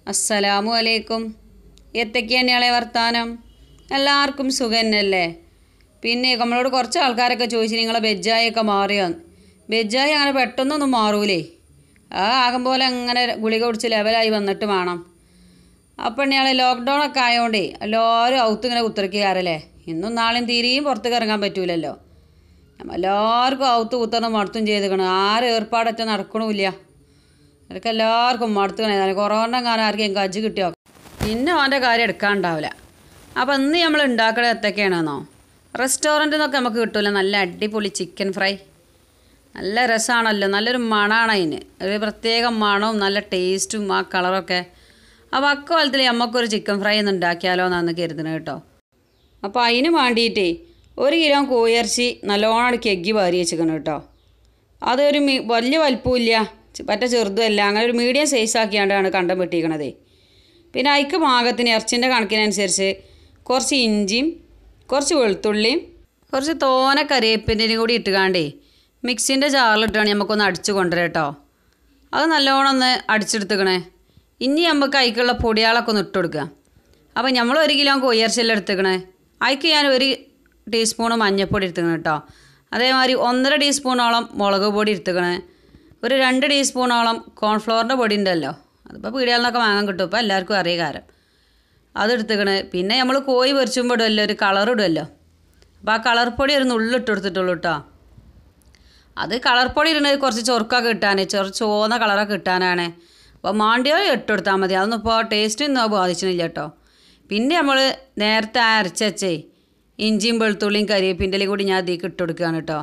അസ്സലാമു അലൈക്കും എത്തൊക്കെയാണ് വർത്താനം എല്ലാവർക്കും സുഖം തന്നെയല്ലേ പിന്നെ നമ്മളോട് കുറച്ച് ആൾക്കാരൊക്കെ ചോദിച്ചു നിങ്ങളെ ബെജ്ജായൊക്കെ മാറിയോ ബെജ്ജായി അങ്ങനെ പെട്ടെന്നൊന്നും മാറൂലേ ആ ആകും പോലെ അങ്ങനെ ഗുളിക കുടിച്ച് ലെവലായി വന്നിട്ട് വേണം അപ്പം ഇയാളെ ലോക്ക്ഡൗൺ ഒക്കെ ആയതുകൊണ്ടേ എല്ലാവരും ഔത്ത് ഇങ്ങനെ കുത്തിറക്കിയാറല്ലേ ഇന്നും നാളെയും തീരെയും പുറത്തേക്ക് ഇറങ്ങാൻ പറ്റൂലല്ലോ നമ്മ എല്ലാവർക്കും ഔത്ത് കുത്തണം മടുത്തും ചെയ്തിക്കണം ആരും ഏർപ്പാടൊറ്റ നടക്കണമില്ല അവർക്ക് എല്ലാവർക്കും മടുത്തുകണേ കൊറോണ കാലം ആർക്കും കജ്ജ് കിട്ടിയോ പിന്നെ അവൻ്റെ കാര്യം എടുക്കാണ്ടാവില്ല അപ്പം ഇന്ന് നമ്മൾ ഉണ്ടാക്കണത് എന്തൊക്കെയാണെന്നോ റെസ്റ്റോറൻറ്റിൽ നിന്നൊക്കെ നമുക്ക് കിട്ടുമല്ലോ നല്ല അടിപൊളി ചിക്കൻ ഫ്രൈ നല്ല രസമാണല്ലോ നല്ലൊരു മണമാണ് അതിന് ഒരു പ്രത്യേക മണവും നല്ല ടേസ്റ്റും ആ കളറൊക്കെ അപ്പോൾ അക്കാലത്തിൽ നമുക്കൊരു ചിക്കൻ ഫ്രൈ ഒന്ന് ഉണ്ടാക്കിയാലോ എന്നാണ് കരുതുന്നത് കേട്ടോ അപ്പോൾ അതിന് വേണ്ടിയിട്ടേ ഒരു കിലോ കോയിറച്ചി നല്ലോണം കെഗ്ഗി വാരി വെച്ചിരിക്കണം കേട്ടോ അതൊരു മീ വലിയ വലിപ്പമില്ല പറ്റ ചെറുതുമല്ല അങ്ങനെ ഒരു മീഡിയം സൈസ് ആക്കിയാണ്ടാണ് കണ്ടം വെട്ടിയിരിക്കണതേ പിന്നെ അതിക്ക് പാകത്തിന് ഇറച്ചിൻ്റെ കണക്കിനനുസരിച്ച് കുറച്ച് ഇഞ്ചിയും കുറച്ച് വെളുത്തുള്ളിയും കുറച്ച് തോന കറിവേപ്പിൻ്റെയും കൂടി ഇട്ടുകാണ്ടേ മിക്സിൻ്റെ ജാറിലിട്ടാണ് നമുക്കൊന്ന് അടിച്ച് കൊണ്ടുവരാം കേട്ടോ അത് നല്ലോണം ഒന്ന് അടിച്ചെടുത്തുക്കണേ ഇനി നമുക്ക് അതിക്കുള്ള പൊടിയാളൊക്കെ ഒന്ന് ഇട്ട് കൊടുക്കുക അപ്പോൾ നമ്മൾ ഒരു കിലോ കൊയ്യർച്ചെല്ലാം എടുത്തുക്കണേ അതിക്ക് ഞാൻ ഒരു ടീസ്പൂണ് മഞ്ഞൾപ്പൊടി എടുത്തുക്കണം കേട്ടോ അതേമാതിരി ഒന്നര ടീസ്പൂണോളം മുളക് പൊടി എടുത്തുക്കണേ ഒരു രണ്ട് ടീസ്പൂണോളം കോൺഫ്ലവറിൻ്റെ പൊടി ഉണ്ടല്ലോ അതിപ്പോൾ പീടികളിൽ നിന്നൊക്കെ വാങ്ങാൻ കിട്ടും ഇപ്പോൾ എല്ലാവർക്കും അറിയ കാരം അതെടുത്തുക്കണ് പിന്നെ നമ്മൾ കോഴി പൊരിച്ചുമ്പോൾ ഇടുമല്ലോ ഒരു കളർ ഇടുമല്ലോ അപ്പോൾ ആ കളർ പൊടി ഒരു നുള്ളിട്ട് കൊടുത്തിട്ടുള്ളൂ കേട്ടോ അത് കളർ പൊടി ഇടുന്നത് കുറച്ച് ചൊറുക്കൊക്കെ കിട്ടാൻ ചെറു ചുവന്ന കളറൊക്കെ കിട്ടാനാണ് അപ്പോൾ മാണ്ടിയോ ഇട്ട് കൊടുത്താൽ മതി അതൊന്നും ഇപ്പോൾ ടേസ്റ്റ് ഒന്നും അത് ബാധിച്ചിട്ടില്ല കേട്ടോ പിന്നെ നമ്മൾ നേരത്തെ അരച്ച് വെച്ചേ ഇഞ്ചിയും വെളുത്തുള്ളിയും കരിവേപ്പിൻ്റെലും കൂടി ഞാൻ അതിലേക്ക് ഇട്ട് കൊടുക്കുകയാണ് കേട്ടോ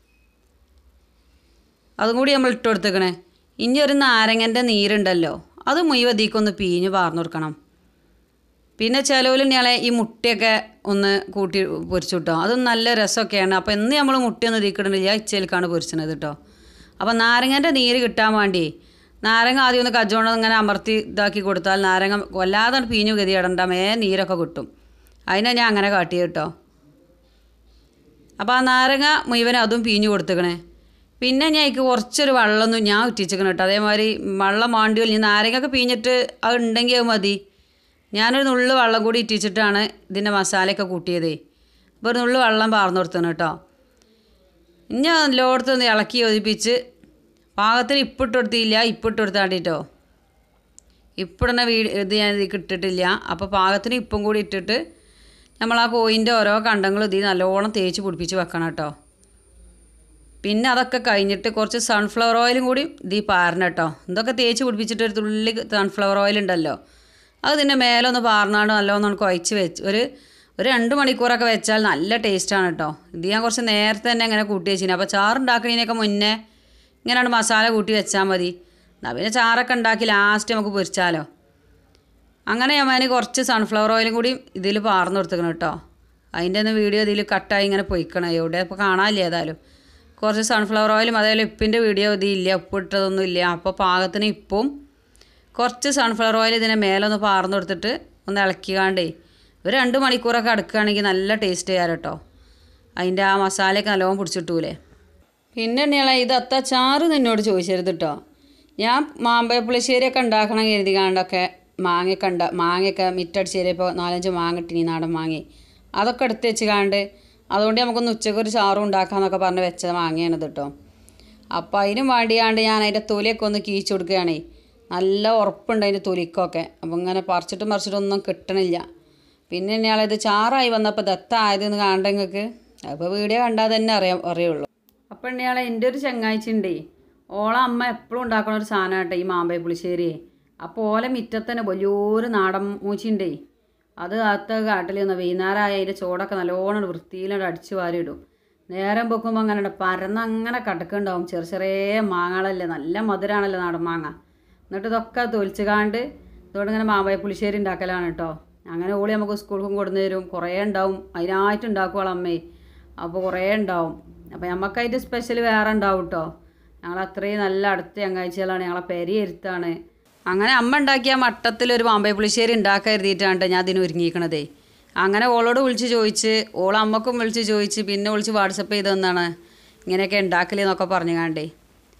അതും കൂടി നമ്മൾ ഇട്ട് കൊടുത്തേക്കണേ ഇനി ഒരു നാരങ്ങൻ്റെ നീരുണ്ടല്ലോ അത് മുഴുവൻ ഇതിക്കൊന്ന് പീഞ്ഞ് പാർന്നു കൊടുക്കണം പിന്നെ ചിലവിൽ ഞങ്ങളെ ഈ മുട്ടയൊക്കെ ഒന്ന് കൂട്ടി പൊരിച്ചു കിട്ടോ അതും നല്ല രസമൊക്കെയാണ് അപ്പോൾ ഇന്ന് നമ്മൾ മുട്ടയൊന്നും ഇതിക്കിടുന്നില്ല ഇച്ചയിലേക്കാണ് പൊരിച്ചത് കേട്ടോ അപ്പോൾ നാരങ്ങൻ്റെ നീര് കിട്ടാൻ വേണ്ടി നാരങ്ങ ആദ്യം ഒന്ന് കജ്ജോണ്ട് ഇങ്ങനെ അമർത്തി ഇതാക്കി കൊടുത്താൽ നാരങ്ങ വല്ലാതെ പീഞ്ഞു ഗതിയിടണ്ട മേ നീരൊക്കെ കിട്ടും അതിനെ ഞാൻ അങ്ങനെ കാട്ടി കേട്ടോ അപ്പോൾ ആ നാരങ്ങ മുഴുവൻ അതും പീഞ്ഞു കൊടുത്തേക്കണേ പിന്നെ ഞാൻ എനിക്ക് കുറച്ചൊരു വെള്ളമൊന്നും ഞാൻ ഉറ്റിച്ചിക്കണം കേട്ടോ അതേമാതിരി വെള്ളം മാണ്ടിയോ ഇനി നാരങ്ങയൊക്കെ പീഞ്ഞിട്ട് അത് ഉണ്ടെങ്കിൽ അത് മതി ഞാനൊരു നുള്ളു വെള്ളം കൂടി ഇറ്റിച്ചിട്ടാണ് ഇതിൻ്റെ മസാലയൊക്കെ കൂട്ടിയതേ അപ്പോൾ ഒരു നുള്ളു വെള്ളം പാർന്നു കൊടുത്തണം കേട്ടോ ഇനി എല്ലായിടത്തും ഇളക്കി യോജിപ്പിച്ച് പാകത്തിന് ഇപ്പിട്ട് കൊടുത്തില്ല ഇപ്പിട്ട് കൊടുത്താണ്ടിട്ടോ ഇപ്പിടുന്ന വീ ഇത് ഞാൻ ഇതിൽ ഇട്ടിട്ടില്ല അപ്പോൾ പാകത്തിന് ഇപ്പം കൂടി ഇട്ടിട്ട് നമ്മൾ ആ കോയിൻ്റെ ഓരോ കണ്ടങ്ങളും ഇതിൽ നല്ലോണം തേച്ച് പിടിപ്പിച്ച് വെക്കണം കേട്ടോ പിന്നെ അതൊക്കെ കഴിഞ്ഞിട്ട് കുറച്ച് സൺഫ്ലവർ ഓയിലും കൂടി ഇതിൽ പാരണം കേട്ടോ ഇതൊക്കെ തേച്ച് പിടിപ്പിച്ചിട്ട് ഒരു തുള്ളി സൺഫ്ലവർ ഓയിൽ ഉണ്ടല്ലോ അത് ഇതിൻ്റെ മേലൊന്ന് പാർന്നാണ്ട് നല്ലോണം കുഴച്ച് വെച്ച് ഒരു ഒരു രണ്ട് മണിക്കൂറൊക്കെ വെച്ചാൽ നല്ല ടേസ്റ്റാണ് കേട്ടോ ഇത് ഞാൻ കുറച്ച് നേരത്തെ തന്നെ ഇങ്ങനെ കൂട്ടി വെച്ചിന് അപ്പോൾ ചാറുണ്ടാക്കണതിനൊക്കെ മുന്നേ ഇങ്ങനെയാണ് മസാല കൂട്ടി വെച്ചാൽ മതി എന്നാൽ പിന്നെ ചാറൊക്കെ ഉണ്ടാക്കി ലാസ്റ്റ് നമുക്ക് പൊരിച്ചാലോ അങ്ങനെ ഞാൻ കുറച്ച് സൺഫ്ലവർ ഓയിലും കൂടി ഇതിൽ പാർന്ന് കൊടുത്തേക്കണം കേട്ടോ അതിൻ്റെ ഒന്ന് വീഡിയോ ഇതിൽ കട്ടായി ഇങ്ങനെ പൊയ്ക്കണം എവിടെ ഇപ്പോൾ കാണാനില്ല ഏതായാലും കുറച്ച് സൺഫ്ലവർ ഓയിലും അതേപോലെ ഉപ്പിൻ്റെ വീഡിയോ ഇതില്ല ഉപ്പ് ഇട്ടതൊന്നും ഇല്ല അപ്പോൾ പാകത്തിന് ഇപ്പും കുറച്ച് സൺഫ്ലവർ ഓയിൽ ഇതിനെ മേലൊന്ന് പാർന്ന് കൊടുത്തിട്ട് ഒന്ന് ഇളക്കിക്കാണ്ടേ ഒരു രണ്ട് മണിക്കൂറൊക്കെ അടുക്കുകയാണെങ്കിൽ നല്ല ടേസ്റ്റ് ചെയ്യാറ് കേട്ടോ അതിൻ്റെ ആ മസാലയൊക്കെ നല്ലോണം പിടിച്ചിട്ടൂലേ പിന്നെ ഉണ്ണിയാളെ ഇത് അത്ത ചാറ് നിന്നോട് ചോദിച്ചരുത് കേട്ടോ ഞാൻ മാമ്പഴപ്പുളിശ്ശേരിയൊക്കെ ഉണ്ടാക്കണം കരുതി കാണ്ടൊക്കെ മാങ്ങയൊക്കെ ഉണ്ടാ മാങ്ങയൊക്കെ മിറ്റടിച്ചേരിയപ്പോൾ നാലഞ്ച് മാങ്ങ ഇട്ടിനി നാടൻ മാങ്ങി അതൊക്കെ എടുത്ത് വെച്ച് കാണ്ട് അതുകൊണ്ട് നമുക്കൊന്ന് ഉച്ചയ്ക്ക് ഒരു ചാറും ഉണ്ടാക്കാമെന്നൊക്കെ പറഞ്ഞ് വെച്ച മാങ്ങയാണ് കേട്ടോ അപ്പോൾ അതിനും വേണ്ടിയാണ്ട് ഞാൻ അതിൻ്റെ തൊലിയൊക്കെ ഒന്ന് കീച്ചു കൊടുക്കുകയാണേ നല്ല ഉറപ്പുണ്ട് അതിൻ്റെ തൊലിക്കൊക്കെ അപ്പോൾ ഇങ്ങനെ പറിച്ചിട്ടും പറിച്ചിട്ടും ഒന്നും കിട്ടണില്ല പിന്നെ ഇയാളിത് ചാറായി വന്നപ്പോൾ ദത്തായതെന്ന് കാണണ്ട നിങ്ങൾക്ക് അപ്പോൾ വീഡിയോ കണ്ടാൽ തന്നെ അറിയാം അറിയുള്ളൂ അപ്പോൾ ഇയാളെ എൻ്റെ ഒരു ചങ്ങാഴ്ചയുണ്ടേ ഓളെ അമ്മ എപ്പോഴും ഉണ്ടാക്കുന്ന ഒരു സാധനം കേട്ടോ ഈ മാമ്പഴ പുളിശ്ശേരി അപ്പോൾ ഓലെ മിറ്റത്തന്നെ വലിയൊരു നാടൻ മൂച്ചിണ്ടേ അത് അകത്ത് കാട്ടിൽ നിന്ന് വൈകുന്നേരമായ അതിൻ്റെ ചോടൊക്കെ നല്ലോണം വൃത്തിയിലോട്ട് അടിച്ചു വാരിയിടും നേരം പൊക്കുമ്പോൾ അങ്ങനെ പരന്ന് അങ്ങനെ കടക്കുണ്ടാവും ചെറിയ ചെറിയ മാങ്ങകളല്ലേ നല്ല മധുരമാണല്ലോ നാടൻ മാങ്ങ എന്നിട്ട് ഇതൊക്കെ തൊലിച്ച് കാണ്ട് ഇതുകൊണ്ട് ഇങ്ങനെ മാമ്പഴ പുളിശ്ശേരി ഉണ്ടാക്കലാണ് കേട്ടോ അങ്ങനെ ഓളി നമുക്ക് സ്കൂൾക്കും കൊടുന്നു തരും കുറേ ഉണ്ടാവും അതിനായിട്ട് ഉണ്ടാക്കുവോളെ അമ്മേ അപ്പോൾ കുറേ ഉണ്ടാവും അപ്പോൾ നമുക്കതിൻ്റെ സ്പെഷ്യൽ വേറെ ഉണ്ടാവും കേട്ടോ ഞങ്ങൾ അത്രയും നല്ല അടുത്ത ചങ്ങാഴ്ചകളാണ് ഞങ്ങളെ പെരി എരുത്താണ് അങ്ങനെ അമ്മ ഉണ്ടാക്കിയ മട്ടത്തിൽ ഒരു മാമ്പഴ പുളിശ്ശേരി ഉണ്ടാക്കാൻ എഴുതിയിട്ടാണ് ഞാൻ അതിന് ഒരുങ്ങിയിരിക്കണതേ അങ്ങനെ ഓളോട് വിളിച്ച് ചോദിച്ച് ഓൾ അമ്മക്കും വിളിച്ച് ചോദിച്ച് പിന്നെ വിളിച്ച് വാട്സപ്പ് ചെയ്ത് തന്നാണ് ഇങ്ങനെയൊക്കെ ഉണ്ടാക്കലെന്നൊക്കെ പറഞ്ഞു കാണ്ടേ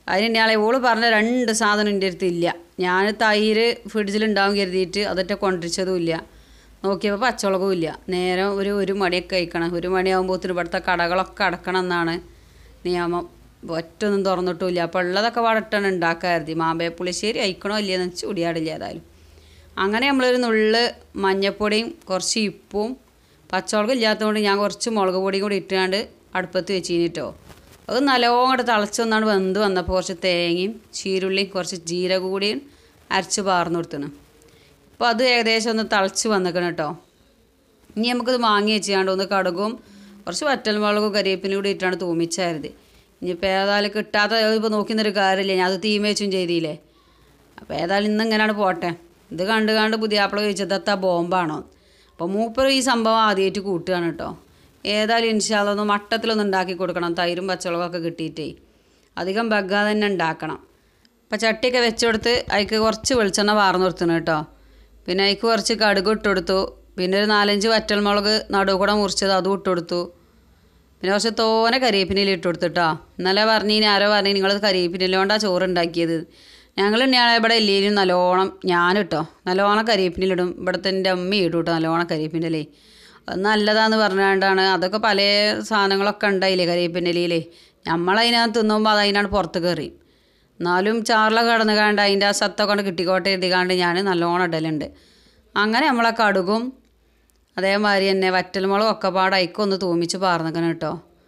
അതിന് ഇയാളെ ഓള് പറഞ്ഞ രണ്ട് സാധനം എൻ്റെ അടുത്ത് ഇല്ല ഞാൻ തൈര് ഫ്രിഡ്ജിലുണ്ടാവും കരുതിയിട്ട് അതൊക്കെ കൊണ്ടിരിച്ചതും ഇല്ല നോക്കിയപ്പോൾ പച്ചമുളകും ഇല്ല നേരം ഒരു ഒരു മണിയൊക്കെ കഴിക്കണം ഒരു മണിയാകുമ്പോഴത്തേന് ഇവിടുത്തെ കടകളൊക്കെ അടക്കണം എന്നാണ് നിയമം ഒറ്റൊന്നും തുറന്നിട്ടുമില്ല അപ്പോൾ ഉള്ളതൊക്കെ വടട്ടാണ് ഉണ്ടാക്കാറുതി മാമ്പഴ പുളിശ്ശേരി അയക്കണോ ഇല്ലയെന്ന് വെച്ച് ചുടിയാടില്ല ഏതായാലും അങ്ങനെ നമ്മളൊരു നുള്ള് മഞ്ഞപ്പൊടിയും കുറച്ച് ഉപ്പും പച്ചമുളക് ഇല്ലാത്തതുകൊണ്ട് ഞാൻ കുറച്ച് മുളക് പൊടിയും കൂടി ഇട്ടുകൊണ്ട് അടുപ്പത്ത് വെച്ചിട്ടോ അത് നല്ലോണം കൂടെ തിളച്ചൊന്നാണ് വെന്ത് വന്നപ്പോൾ കുറച്ച് തേങ്ങയും ചീരുള്ളിയും കുറച്ച് ജീരകം കൂടിയും അരച്ച് പാർന്നു കൊടുത്തണ് അപ്പോൾ അത് ഏകദേശം ഒന്ന് തിളച്ച് വന്നിക്കണം കേട്ടോ ഇനി നമുക്കത് വാങ്ങി വെച്ചാണ്ട് ഒന്ന് കടുകും കുറച്ച് വറ്റൽമുളകും കരിവേപ്പിനും കൂടി ഇട്ടാണ് തൂമിച്ചായിരുത് ഇനിയിപ്പോൾ ഏതായാലും കിട്ടാത്ത ഇപ്പോൾ നോക്കി നിന്നൊരു കാര്യമില്ല ഞാൻ അത് തീമേച്ചും ചെയ്തില്ലേ അപ്പോൾ ഏതായാലും ഇന്ന് ഇങ്ങനെയാണ് പോട്ടെ ഇത് കണ്ട് കണ്ട് പുതിയാപ്പിള ചോദിച്ചത് എത്താ ബോംബാണോ അപ്പോൾ മൂപ്പർ ഈ സംഭവം ആദ്യമായിട്ട് കൂട്ടുകയാണ് കേട്ടോ ഏതായാലും ഇൻഷാല്ലൊന്ന് മട്ടത്തിലൊന്ന് ഉണ്ടാക്കി കൊടുക്കണം തൈരും പച്ചമുളകൊക്കെ കിട്ടിയിട്ടേ അധികം ബഗ്ഗാതെ തന്നെ ഉണ്ടാക്കണം അപ്പോൾ ചട്ടിയൊക്കെ വെച്ചുകൊടുത്ത് അതിക്ക് കുറച്ച് വെളിച്ചെണ്ണ വാർന്നു കൊടുത്തിന് കേട്ടോ പിന്നെ അതിക്ക് കുറച്ച് കടുക് ഇട്ട് കൊടുത്തു പിന്നെ ഒരു നാലഞ്ച് വറ്റൽമുളക് നടുവ് കൂടെ മുറിച്ചത് അതും ഇട്ട് കൊടുത്തു പിന്നെ കുറച്ച് തോനെ കരിവേപ്പിനില ഇട്ട് കൊടുത്തിട്ടോ ഇന്നലെ പറഞ്ഞു ആരോ പറഞ്ഞു നിങ്ങളത് കരിവേപ്പിനില കൊണ്ടാണ് ചോറ് ഉണ്ടാക്കിയത് ഞങ്ങൾ ഞാൻ ഇവിടെ എല്ലാവരും നല്ലോണം ഞാനിട്ടോ നല്ലോണം കരിവേപ്പിനിലിടും ഇവിടുത്തെ എൻ്റെ അമ്മ ഇടും കേട്ടോ നല്ലോണം കരിവേപ്പിനിലേ അത് നല്ലതാന്ന് പറഞ്ഞുകൊണ്ടാണ് അതൊക്കെ പല സാധനങ്ങളൊക്കെ ഉണ്ടായില്ലേ കരിവേപ്പിനിലയിലേ നമ്മളതിനകത്ത് തിന്നുമ്പോൾ അത് അതിനാണ് പുറത്ത് കയറി എന്നാലും ചാറിലൊക്കെ കടന്ന് കാണ്ട് അതിൻ്റെ ആ സത്തൊക്കെ കൊണ്ട് കിട്ടിക്കോട്ടെ എഴുതിക്കാണ്ട് ഞാൻ നല്ലോണം ഇടലുണ്ട് അങ്ങനെ നമ്മളെ കടുകും അതേമാതിരി തന്നെ വറ്റൽമുളകും ഒക്കെ പാടെ അയക്കൊന്ന് തൂമിച്ച് പാർന്നിക്കണം കേട്ടോ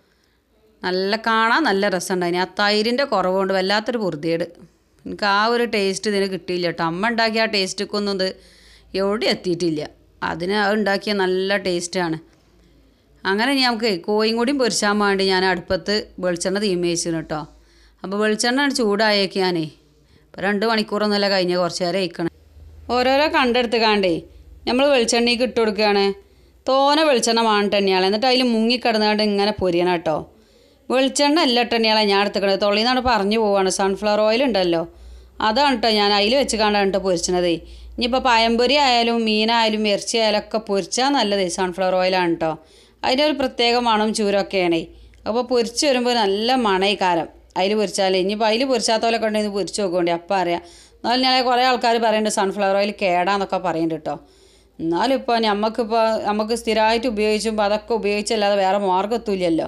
നല്ല കാണാൻ നല്ല രസമുണ്ടായിനി ആ തൈരിൻ്റെ കുറവുകൊണ്ട് വല്ലാത്തൊരു പൊറുതിയേട് എനിക്ക് ആ ഒരു ടേസ്റ്റ് ഇതിന് കിട്ടിയില്ല കേട്ടോ അമ്മ ഉണ്ടാക്കിയ ആ ടേസ്റ്റൊക്കെ ഇത് എവിടെ എത്തിയിട്ടില്ല അതിന് അത് ഉണ്ടാക്കിയ നല്ല ടേസ്റ്റാണ് അങ്ങനെ നമുക്ക് കോയും കൂടിയും പൊരിച്ചാൻ വേണ്ടി ഞാൻ അടുപ്പത്ത് വെളിച്ചെണ്ണ തീമി വെച്ചിരുന്നു കേട്ടോ അപ്പോൾ വെളിച്ചെണ്ണ ചൂടായേക്ക് ഞാനേ ഇപ്പോൾ രണ്ട് മണിക്കൂറൊന്നുമല്ല കഴിഞ്ഞ കുറച്ച് നേരം ഇരിക്കണം ഓരോരോ കണ്ടെടുത്ത് കാണ്ടേ നമ്മൾ വെളിച്ചെണ്ണയ്ക്ക് ഇട്ട് കൊടുക്കുകയാണ് തോനെ വെളിച്ചെണ്ണ വാണിട്ട് തന്നെയാണ് എന്നിട്ട് അതിൽ മുങ്ങിക്കിടന്നാണ്ട് ഇങ്ങനെ പൊരിയണം കേട്ടോ വെളിച്ചെണ്ണ അല്ല ഇട്ടെണ്ണിയാളെ ഞാൻ എടുത്തുക്കണത് തൊള്ളിന്നാണ് പറഞ്ഞു പോവാണ് സൺഫ്ലവർ ഓയിൽ ഉണ്ടല്ലോ അതാണ് കേട്ടോ ഞാൻ അതിൽ വെച്ച് കണ്ടാണ് കേട്ടോ പൊരിച്ചണത് ഇനിയിപ്പോൾ പയമ്പൊരി ആയാലും മീനായാലും ഇറച്ചി ആയാലും ഒക്കെ പൊരിച്ചാൽ നല്ലത് സൺഫ്ലവർ ഓയിലാണ് കേട്ടോ അതിനൊരു പ്രത്യേക മണം ചൂരൊക്കെയാണ് അപ്പോൾ പൊരിച്ച് വരുമ്പോൾ നല്ല മണയി കാലം അതിൽ പൊരിച്ചാലേ ഇനിയിപ്പോൾ അതിൽ പൊരിച്ചാത്തോലൊക്കെ ഉണ്ടെങ്കിൽ പൊരിച്ച് നോക്കുകൊണ്ടേ അപ്പം അറിയാം എന്നാലും ഞാൻ കുറേ ആൾക്കാർ പറയുന്നുണ്ട് സൺഫ്ലവർ ഓയിൽ കേടാന്നൊക്കെ പറയുന്നുണ്ട് കേട്ടോ എന്നാലും ഇപ്പോൾ നമുക്കിപ്പോൾ നമുക്ക് സ്ഥിരമായിട്ട് ഉപയോഗിച്ചുമ്പോൾ അതൊക്കെ ഉപയോഗിച്ചല്ലാതെ വേറെ മാർഗ്ഗത്തുമില്ലല്ലോ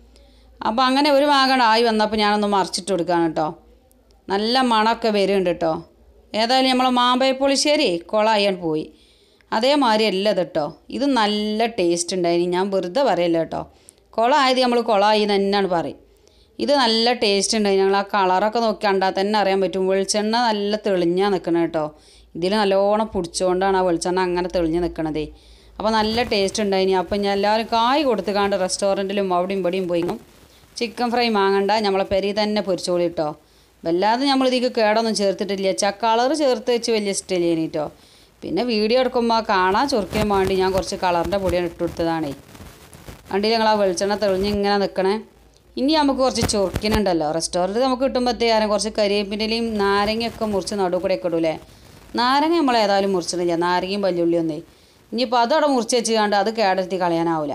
അപ്പോൾ അങ്ങനെ ഒരു ഭാഗം ആയി വന്നപ്പോൾ ഞാനൊന്ന് മറിച്ചിട്ട് കൊടുക്കുകയാണ് കേട്ടോ നല്ല മണമൊക്കെ വരുന്നുണ്ട് കേട്ടോ ഏതായാലും നമ്മൾ മാമ്പഴ പുളിശ്ശേരി കൊളായാൻ പോയി അതേമാതിരി അല്ല ഇത് കേട്ടോ ഇത് നല്ല ടേസ്റ്റ് ഉണ്ടായിനി ഞാൻ വെറുതെ പറയല്ല കേട്ടോ കൊളായത് നമ്മൾ കൊളായി എന്ന് തന്നെയാണ് പറയും ഇത് നല്ല ടേസ്റ്റ് ഉണ്ടായി ഞങ്ങൾ ആ കളറൊക്കെ നോക്കി കണ്ടാൽ തന്നെ അറിയാൻ പറ്റും വെളിച്ചെണ്ണ നല്ല തെളിഞ്ഞാൽ നിൽക്കണം കേട്ടോ ഇതിൽ നല്ലോണം പിടിച്ചുകൊണ്ടാണ് ആ വെളിച്ചെണ്ണ അങ്ങനെ തെളിഞ്ഞ് നിൽക്കണതേ അപ്പോൾ നല്ല ടേസ്റ്റ് ഉണ്ടായിനി അപ്പം ഞാൻ എല്ലാവരും കായ് കൊടുത്തുകാണ്ട് റെസ്റ്റോറൻറ്റിലും അവിടെയും ഇവിടെയും പോയി ചിക്കൻ ഫ്രൈ വാങ്ങണ്ട നമ്മളെ പെരി തന്നെ പൊരിച്ചോളി കേട്ടോ വല്ലാതെ നമ്മൾ ഇതിക്ക് കേടൊന്നും ചേർത്തിട്ടില്ല ച കളർ ചേർത്ത് വെച്ച് വലിയ ഇഷ്ടമില്ല കേട്ടോ പിന്നെ വീഡിയോ എടുക്കുമ്പോൾ കാണാൻ ചൊറുക്കാൻ വേണ്ടി ഞാൻ കുറച്ച് കളറിൻ്റെ പൊടിയാണ് ഇട്ട് കൊടുത്തതാണേ കണ്ടില്ല ഞങ്ങൾ ആ വെളിച്ചെണ്ണ തെളിഞ്ഞ് ഇങ്ങനെ നിൽക്കണേ ഇനി നമുക്ക് കുറച്ച് ചൊറുക്കിനുണ്ടല്ലോ റെസ്റ്റോറൻറ്റ് നമുക്ക് കിട്ടുമ്പോഴത്തേക്കാരം കുറച്ച് കരിവേപ്പിൻ്റെയും നാരങ്ങയൊക്കെ മുറിച്ച് നടുവ് കൂടെ ഒക്കെ ഇടൂലേ നാരങ്ങ നമ്മൾ ഏതായാലും മുറിച്ചിട്ടില്ല നാരങ്ങയും വല്യുള്ളിയൊന്നേ ഇനിയിപ്പോൾ അതവിടെ മുറിച്ച് വെച്ച് കണ്ട് അത് കേടെടുത്തി കളയാനാവില്ല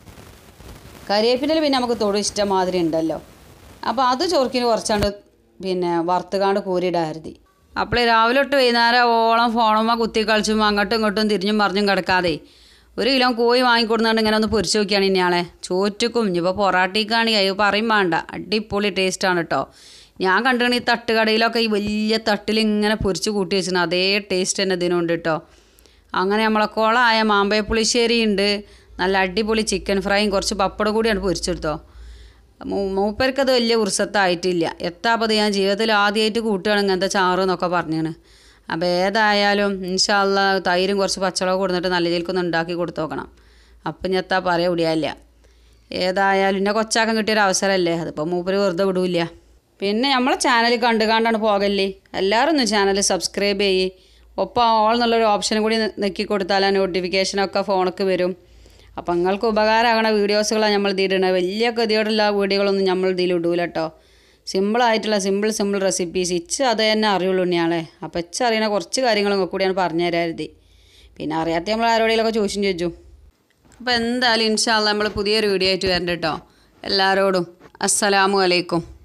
കരിവേപ്പിൻ്റെ പിന്നെ നമുക്ക് തൊടു ഇഷ്ടം മാതിരി ഉണ്ടല്ലോ അപ്പോൾ അത് ചൊറുക്കിന് കുറച്ചാണ്ട് പിന്നെ വറുത്തുകാണ്ട് കോരിയിടാരുതി അപ്പോൾ രാവിലെ തൊട്ട് വൈകുന്നേരം ഓളം ഫോണുമ്മ കുത്തി കളിച്ചും അങ്ങോട്ടും ഇങ്ങോട്ടും തിരിഞ്ഞും മറിഞ്ഞും കിടക്കാതെ ഒരു കിലോ കോഴി വാങ്ങിക്കൊടുന്നാണ്ട് ഇങ്ങനെ ഒന്ന് പൊരിച്ച് നോക്കിയാണ് ഇനിയാളെ ചോറ്റക്കും ഇനിയിപ്പോൾ പൊറാട്ടിക്കാണെങ്കിൽ അത് പറയും വേണ്ട അടിപൊളി ടേസ്റ്റാണ് കേട്ടോ ഞാൻ കണ്ടിട്ടുണ്ട് ഈ തട്ടുകടയിലൊക്കെ ഈ വലിയ തട്ടിൽ ഇങ്ങനെ പൊരിച്ച് കൂട്ടി വെച്ചിട്ടുണ്ട് അതേ ടേസ്റ്റ് തന്നെ ഇതിനുണ്ട് കേട്ടോ അങ്ങനെ നമ്മളെ കുളമായ മാമ്പഴ പുളിശ്ശേരി ഉണ്ട് നല്ല അടിപൊളി ചിക്കൻ ഫ്രൈയും കുറച്ച് പപ്പടം കൂടിയാണ് പൊരിച്ചെടുത്തോ മൂ- മൂപ്പർക്കത് വലിയ ഉത്സത്തായിട്ടില്ല എത്താപ്പത് ഞാൻ ജീവിതത്തിൽ ആദ്യമായിട്ട് കൂട്ടുകയാണ് ഇങ്ങനത്തെ ചാറ് എന്നൊക്കെ പറഞ്ഞാണ് അപ്പോൾ ഏതായാലും ഇൻഷാല്ല തൈരും കുറച്ച് പച്ചവളം കൊടുത്തിട്ട് നല്ല രീതിക്കൊന്ന് ഉണ്ടാക്കി കൊടുത്തു നോക്കണം അപ്പം ഞാൻ എത്താ പറയാ വിടിയല്ല ഏതായാലും എന്നെ കൊച്ചാക്കാൻ കിട്ടിയൊരു അവസരമല്ലേ അതിപ്പോൾ മൂപ്പര് വെറുതെ വിടൂല പിന്നെ നമ്മളെ ചാനൽ കണ്ടു കണ്ടാണ് പോകല്ലേ എല്ലാവരും ഒന്ന് ചാനൽ സബ്സ്ക്രൈബ് ചെയ്യ് ഒപ്പം ഓൾ എന്നുള്ളൊരു ഓപ്ഷനും കൂടി നെക്കി കൊടുത്താൽ ആ നോട്ടിഫിക്കേഷനൊക്കെ ഫോണിലേക്ക് വരും അപ്പം നിങ്ങൾക്ക് ഉപകാരമാകണ വീഡിയോസുകളാണ് നമ്മൾ ഇതിടുന്നത് വലിയ ഗതിയോടുള്ള വീഡിയോകളൊന്നും നമ്മൾ ഇതിൽ ഇടൂല കേട്ടോ സിമ്പിളായിട്ടുള്ള സിമ്പിൾ സിമ്പിൾ റെസിപ്പീസ് ഇച്ച് അത് തന്നെ അറിയുള്ളൂ ഞാളെ അപ്പം ഇച്ച് അറിയണ കുറച്ച് കാര്യങ്ങളും കൂടിയാണ് പറഞ്ഞു തരാതി പിന്നെ അറിയാത്ത നമ്മൾ ആരോടെങ്കിലൊക്കെ ചോദിച്ചും ചോദിച്ചു അപ്പോൾ എന്തായാലും ഇൻഷാല്ല നമ്മൾ പുതിയൊരു വീഡിയോ ആയിട്ട് വരണ്ട കേട്ടോ എല്ലാവരോടും അസ്സലാമു അലൈക്കും